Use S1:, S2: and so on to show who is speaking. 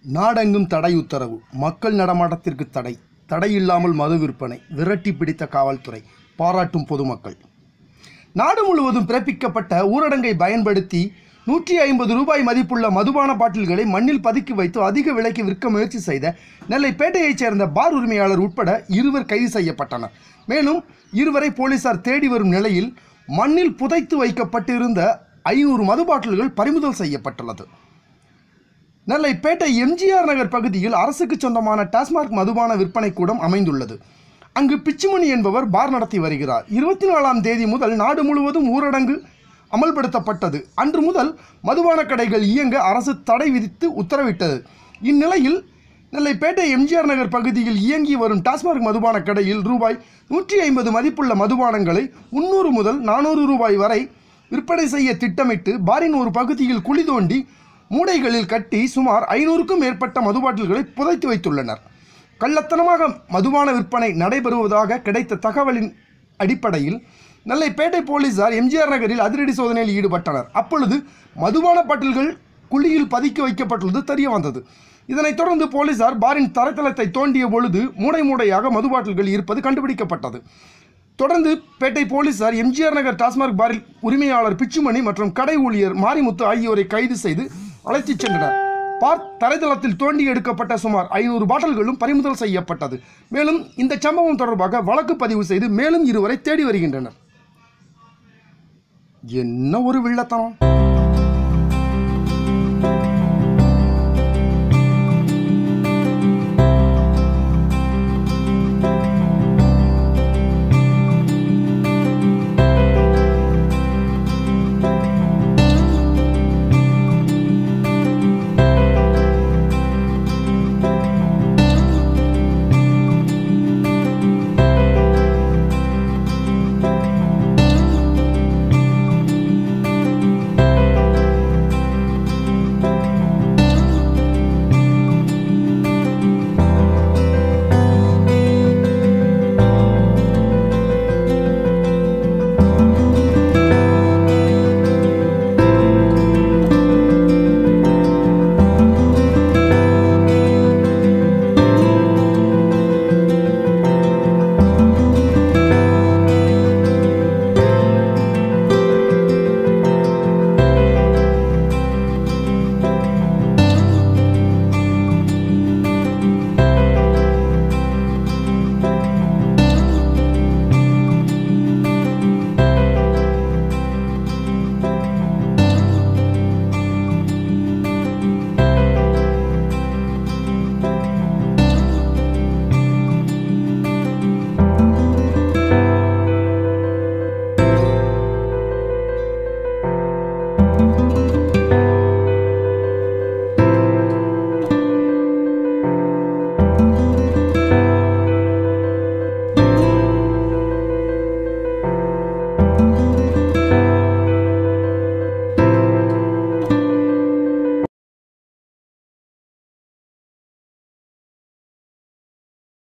S1: நாடெங்கும் தடை உத்தரவு மக்கள் நடமாட்டத்திற்கு தடை தடை இல்லாமல் மது விற்பனை விரட்டி பிடித்த காவல்துறை பாராட்டும் பொதுமக்கள் நாடு முழுவதும் பிறப்பிக்கப்பட்ட ஊரடங்கை பயன்படுத்தி நூற்றி ஐம்பது ரூபாய் மதிப்புள்ள மதுபான பாட்டில்களை மண்ணில் பதுக்கி வைத்து அதிக விலைக்கு விற்க முயற்சி செய்த நெல்லை பேட்டையைச் சேர்ந்த பார் உரிமையாளர் உட்பட இருவர் கைது செய்யப்பட்டனர் மேலும் இருவரை போலீசார் தேடி வரும் நிலையில் மண்ணில் புதைத்து வைக்கப்பட்டிருந்த ஐநூறு மது பாட்டில்கள் பறிமுதல் செய்யப்பட்டுள்ளது நெல்லை பேட்டை எம்ஜிஆர் நகர் பகுதியில் அரசுக்கு சொந்தமான டாஸ்மாக் மதுபான விற்பனை கூடம் அமைந்துள்ளது அங்கு பிச்சுமணி என்பவர் பார் நடத்தி வருகிறார் இருபத்தி நாலாம் தேதி முதல் நாடு முழுவதும் ஊரடங்கு அமல்படுத்தப்பட்டது அன்று முதல் மதுபான கடைகள் இயங்க அரசு தடை விதித்து உத்தரவிட்டது இந்நிலையில் நெல்லை பேட்டை எம்ஜிஆர் நகர் பகுதியில் இயங்கி வரும் டாஸ்மாக் மதுபான கடையில் ரூபாய் நூற்றி ஐம்பது மதிப்புள்ள மதுபானங்களை முன்னூறு முதல் நானூறு ரூபாய் வரை விற்பனை செய்ய திட்டமிட்டு பாரின் ஒரு பகுதியில் குழி தோண்டி மூடைகளில் கட்டி சுமார் ஐநூறுக்கும் மேற்பட்ட மது பாட்டில்களை புதைத்து வைத்துள்ளனர் கள்ளத்தனமாக மதுபான விற்பனை நடைபெறுவதாக கிடைத்த தகவலின் அடிப்படையில் நெல்லை பேட்டை போலீசார் எம்ஜிஆர் நகரில் அதிரடி சோதனையில் ஈடுபட்டனர் அப்பொழுது மதுபான பாட்டில்கள் குழியில் பதுக்கி வைக்கப்பட்டுள்ளது தெரிய வந்தது இதனைத் தொடர்ந்து போலீசார் பாரின் தரைத்தளத்தை தோண்டிய பொழுது மூடை மூடையாக மது பாட்டில்கள் இருப்பது கண்டுபிடிக்கப்பட்டது தொடர்ந்து பேட்டை போலீசார் எம்ஜிஆர் நகர் டாஸ்மாக் பாரில் உரிமையாளர் பிச்சுமணி மற்றும் கடை ஊழியர் மாரிமுத்து ஆகியோரை கைது செய்து அழைத்துச் சென்றனர் பார் தரைதளத்தில் தோண்டி எடுக்கப்பட்ட சுமார் ஐநூறு பாட்டில்களும் பறிமுதல் செய்யப்பட்டது மேலும் இந்த சம்பவம் தொடர்பாக வழக்கு பதிவு செய்து மேலும் இருவரை தேடி வருகின்றனர் என்ன ஒரு வில்லத்தனம்